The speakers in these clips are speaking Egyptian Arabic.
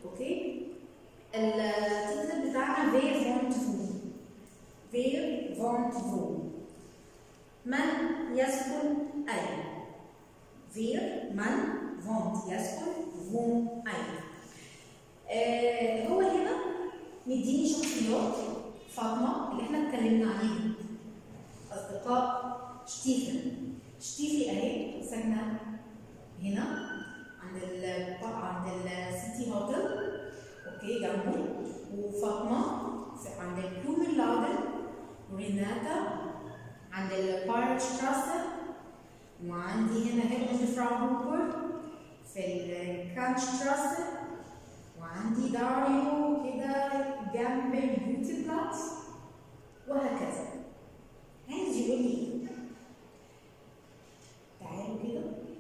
اوكي التيتل بتاعنا فير فونت فو فير فونت فو من يسكن أين فير من فونت يسكن فون أين آه هو هنا مديني شخصيات فاطمة اللي احنا اتكلمنا عليها أصدقاء شتيفن شتيفي أهي ساكنة هنا عند ال عند السيتي هوتل اوكي جنبه وفاطمة عند البلومنلادن وريناتا عند البارك شتراسة وعندي هنا هيلموت فراوهوفر في الكانشتراسة وعندي داريو كده جنب البيوتي بلاتس وهكذا عايز يقول لي ايه؟ تعالوا كده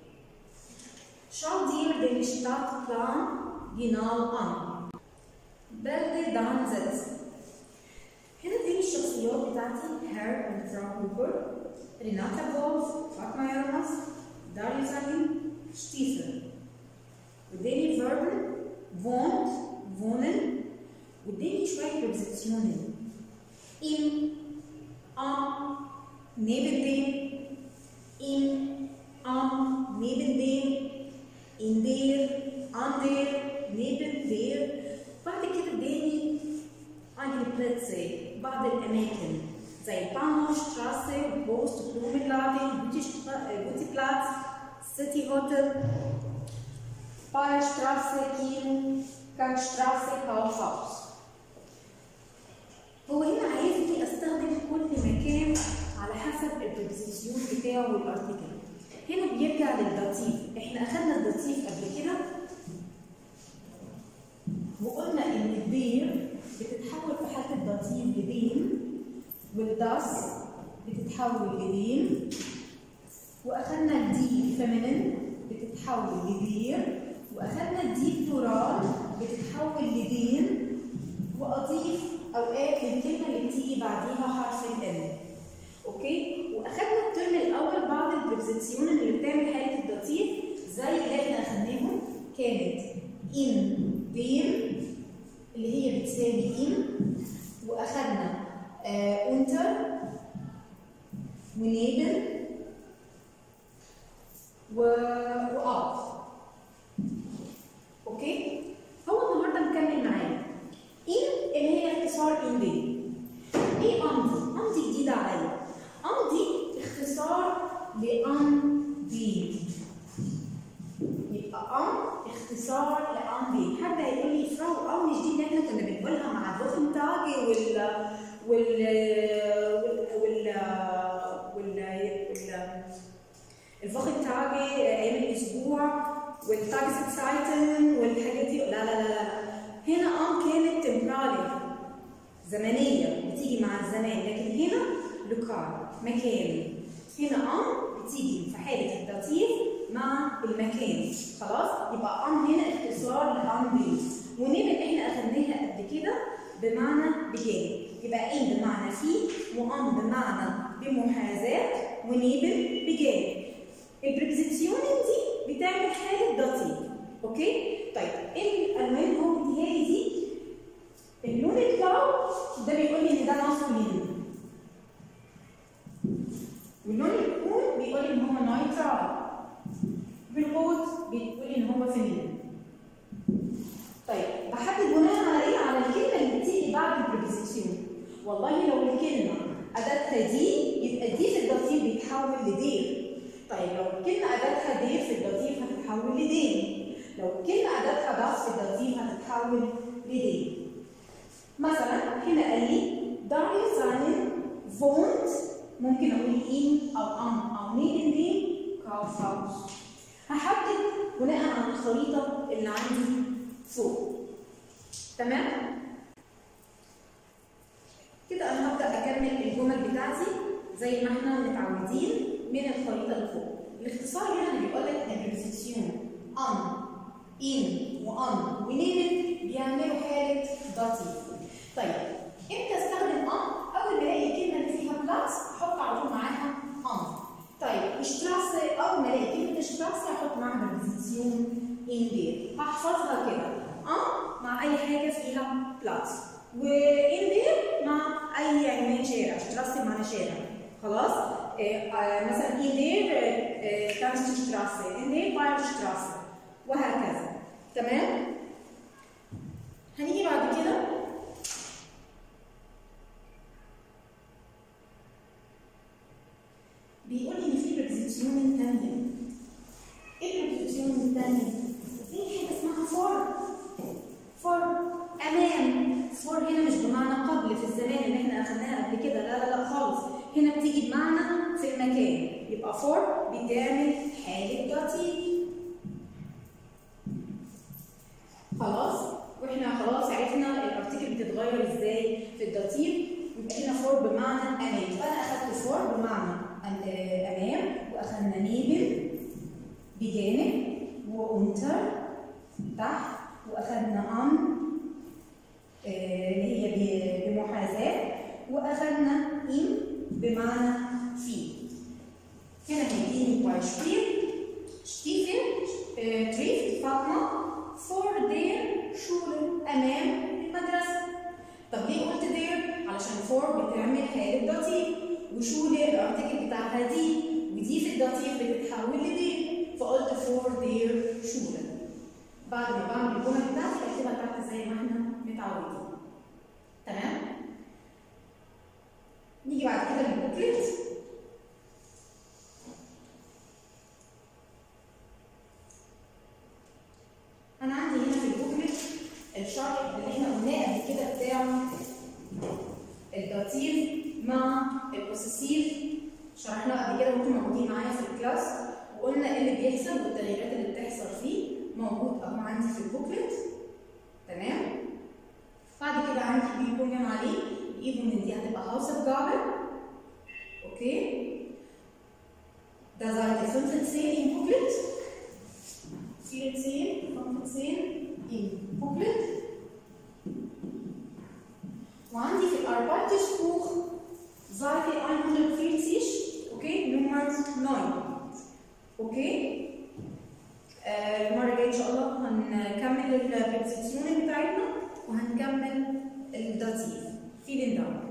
Schau dir den Stadtplan genau an. Bilde dann Sätze. هنا دي الشخصيات بتاعتي هير اند فراو هوبر ريناتا جولف فاطمة يرمس داريو سالم شتيفن قدامي فيربل wohnt wohnen قدامي شوية prepositionen im am neben dem im am neben dem in der an der neben der بعد كده اداني einige Plätze بعض الأماكن زي بانوش شتراسة بوست بلومنلادن بوتي بلاتس سيتي هوتل Bayerstraße, Kiel, Kantstraße, Kaufhaus. هو هنا عايزني استخدم كل مكان على حسب البريبوزيسيون بتاعه والارتكل. هنا بيرجع للداتيف، احنا اخدنا الداتيف قبل كده وقلنا ان الدير بتتحول في حاله الداتيف لدين والداس بتتحول لدين واخدنا الدي فيمينين بتتحول لدير واخدنا الدي بلورال بتتحول لدين واضيف اوقات للكلمه اللي بتيجي بعديها حرف ال اوكي واخدنا الترم الاول بعض البريبوزيسيون اللي بتعمل حاله الداتيف زي اللي احنا اخدناهم كانت ان دين اللي هي بتساوي ان واخدنا آه انتر ونيبل و واوف اوكي هو النهارده مكمل معانا ان اللي هي اختصار ان دي ايه امضي امضي جديده عليا امضي اختصار لان دي يبقى ام اختصار لان دي حد هيقول لي فراو ام مش دي اللي احنا كنا بنقولها مع الفوخن تاجي وال وال وال وال وال الفوخن تاجي ايام الاسبوع والتاكس سايتن والحاجات دي لا لا لا لا هنا ام كانت تمبرالي زمنيه بتيجي مع الزمان لكن هنا لوكال مكان هنا ام بتيجي في حاله الداتيف مع المكان خلاص يبقى ام هنا اختصار لام بي ونيبل احنا اخدناها قبل كده بمعنى بجانب يبقى ان بمعنى في وام بمعنى بمحاذاه ونيبل بجانب البريبوزيسيون دي بتعمل حاله داتيف اوكي طيب ايه الالوان هو مديهالي دي اللون الكلاو ده بيقول لي ان ده ماسكولين واللون الكون بيقول لي ان هو نايترال بالقوت بيقول لي ان هو فيمين طيب بحدد بناء على ايه على الكلمه اللي بتيجي بعد البريبوزيسيون والله لو الكلمه اداتها دي يبقى دي في الداتيف بيتحول لدير طيب لو الكلمه اداتها دير في الداتيف هتتحول لدين لو الكلمه اداتها داس في الداتيف هتتحول لدين مثلا هنا قال لي داريو ساينن فونت ممكن اقول ان او ام او نيدن دي كاوف هاوس هحدد بناء على الخريطه اللي عندي فوق تمام كده انا هبدا اكمل الجمل بتاعتي زي ما احنا متعودين من الخريطه اللي فوق الاختصار هنا اللي بيقول لك البريبوزيسيون ان ان وان ونيمت بيعملوا حاله داتيف طيب امتى استخدم ان اول ما الاقي الكلمه اللي فيها بلس احط على طول معاها ان طيب اشتراسه اول ما الاقي كلمه اشتراسه احط معاها بريبوزيسيون ان دير هحفظها كده ان بلاتس وان دير مع اي عنوان شارع شتراسي معنى شارع خلاص آه، آه، مثلا ان دير كانست شتراسي ان دير باير شتراسي وهكذا تمام هنيجي بعد كده بيقول لي ان في بريبوزيسيون تانية ايه البريبوزيسيون التانية؟ في حاجة اسمها فور فور امام فور هنا مش بمعنى قبل في الزمان اللي احنا اخدناها قبل كده لا لا لا خالص هنا بتيجي بمعنى في المكان يبقى فور بتعمل حالة داتيف خلاص واحنا خلاص عرفنا الارتكل بتتغير ازاي في الداتيف يبقى هنا فور بمعنى امام فانا اخدت فور بمعنى ال- امام واخدنا نيبل بجانب وانتر تحت واخدنا ان آه، اللي هي ب- بمحاذاه واخدنا ان بمعنى في هنا هيديني Beispiel Stiefel äh, trifft فاطمة vor der Schule أمام المدرسة طب ليه قلت der؟ علشان for بتعمل حالة داتيف وشولة الارتكل بتاعها دي ودي في الداتيف بتتحول لدي فقلت for their شولة بعد ما بعمل الجمل بتاعتي بكتبها تحت زي ما احنا متعودين تمام؟ نيجي بعد كده للبوكلت انا عندي هنا في البوكلت الشرح اللي احنا قلناه قبل كده بتاع الداتيف مع البوسيسيف شرحناه قبل كده وانتم موجودين معايا في الكلاس وقلنا ايه اللي بيحصل والتغييرات اللي بتحصل فيه موجود اهو عندي في البوكلت تمام بعد كده عندي بيكون عليه الايفون دي هتبقى هاوس جابل اوكي ده Seite 15 im Booklet 14, 15 im Booklet. وعندي في Arbeitsbuch Seite 140 اوكي نمبر 9 اوكي آه، المرة الجاية إن شاء الله هنكمل البرزنتيشن بتاعتنا وهنكمل الداتيف. فيلين داون